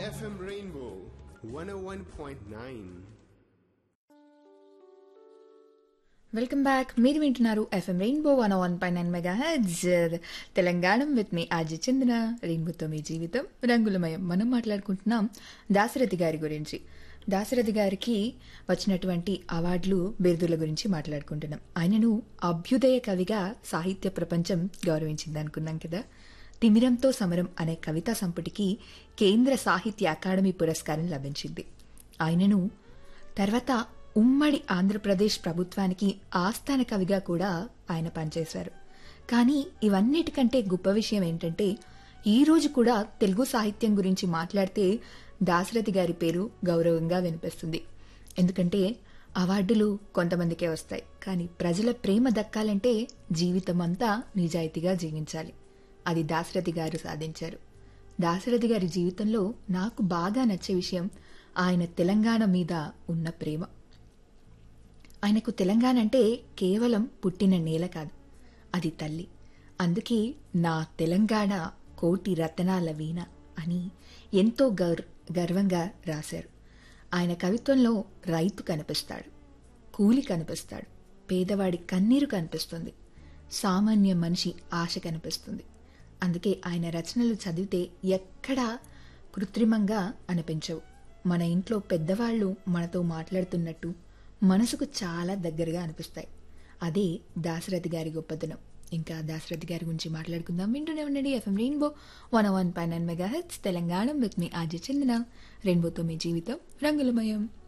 FM Rainbow 101.9. Welcome back మీరు వింటున్నారు FM Rainbow one one పై nine mega hits Telangana with మీ ఆజి చందన రెయిన్బోతో మీ జీవితం రంగులమయం మనం మాట్లాడుకుంటున్నాం దాశరథి గారి గురించి దాశరథి గారికి వచ్చినటువంటి అవార్డులు బిరుదుల గురించి మాట్లాడుకుంటున్నాం ఆయనను అభ్యుదయ కవిగా సాహిత్య ప్రపంచం గౌరవించింది అనుకున్నాం కదా తిమిరంతో సమరం అనే కవితా సంపుటికి కేంద్ర సాహిత్య అకాడమీ పురస్కారం లభించింది ఆయనను తర్వాత ఉమ్మడి ఆంధ్రప్రదేశ్ ప్రభుత్వానికి ఆస్థాన కవిగా కూడా ఆయన పనిచేశారు కానీ ఇవన్నిటికంటే గొప్ప విషయం ఏంటంటే ఈ రోజు కూడా తెలుగు సాహిత్యం గురించి మాట్లాడితే దాశరథి గారి పేరు గౌరవంగా వినిపిస్తుంది ఎందుకంటే అవార్డులు కొంతమందికే వస్తాయి కానీ ప్రజల ప్రేమ దక్కాలంటే జీవితం అంతా నిజాయితీగా జీవించాలి అది దాశరథి గారు సాధించారు దాశరథి గారి జీవితంలో నాకు బాగా నచ్చే విషయం ఆయన తెలంగాణ మీద ఉన్న ప్రేమ ఆయనకు తెలంగాణ అంటే కేవలం పుట్టిన నేల కాదు అది తల్లి అందుకే నా తెలంగాణ కోటి రతనాల వీణ అని ఎంతో గర్ గర్వంగా రాశారు ఆయన కవిత్వంలో రైతు కనిపిస్తాడు కూలి కనిపిస్తాడు పేదవాడి కన్నీరు కనిపిస్తుంది సామాన్య మనిషి ఆశ కనిపిస్తుంది అందుకే ఆయన రచనలు చదివితే ఎక్కడా కృత్రిమంగా అనిపించవు మన ఇంట్లో పెద్దవాళ్ళు మనతో మాట్లాడుతున్నట్టు మనసుకు చాలా దగ్గరగా అనిపిస్తాయి అదే దాశరథి గారి గొప్పతనం ఇంకా దాశరథి గారి గురించి మాట్లాడుకుందాం వింటూనే ఉండండి ఎఫ్ఎం రెయిన్బో వన్ వన్ పై nine mega hits Telangana with మీ ఆజీ చెందిన రెయిన్బోతో మీ జీవితం రంగులమయం